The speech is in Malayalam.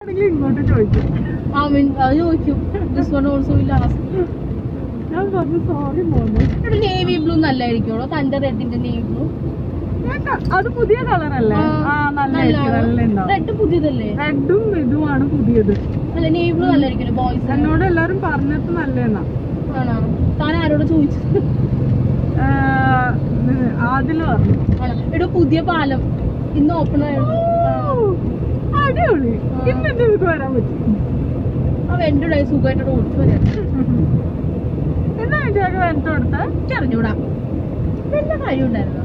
ആണെങ്കിൽ ഇങ്ങോട്ട് ചോദിക്കും ആ മിൻ അത് ചോദിക്കും this one also will ask ഞാൻ പറഞ്ഞു സോറി മോനെ ഇവിടെ നേവി ബ്ലൂ നല്ലതായിരിക്കുമോ തന്റെ റെഡിന്റെ നേവി ബ്ലൂ വേണ്ട, അത് പുതിയ കളറല്ലേ ആ നല്ല നല്ല ഉണ്ടാവും റെഡ് പുതിയതല്ലേ റെഡും ഇതുമാണ് പുതിയത് അല്ല നേവി ബ്ലൂ നല്ലതായിരിക്കും ബോയ്സ് എന്നോട് എല്ലാരും പറഞ്ഞത് നല്ലതെന്നാ ആണോ താൻ ആരോട് ചോദിച്ചു ആദില് പറഞ്ഞു ആണോ ഇവിടെ പുതിയ പാലം ഇന്ന് ഓപ്പൺ ആയിരുന്നു ഓ, അടിപൊളി ഇന്ന് എന്റെ വീട്ടിൽ വരാൻ പറ്റും ആ വെൻ്റെ സുഖമായിട്ട് ഓടിച്ചു വരാം എന്നാ വിചാരം വരട്ട് കൊടുത്ത അറിഞ്ഞൂടാ വല്ല കാര്യം ഉണ്ടായിരുന്നു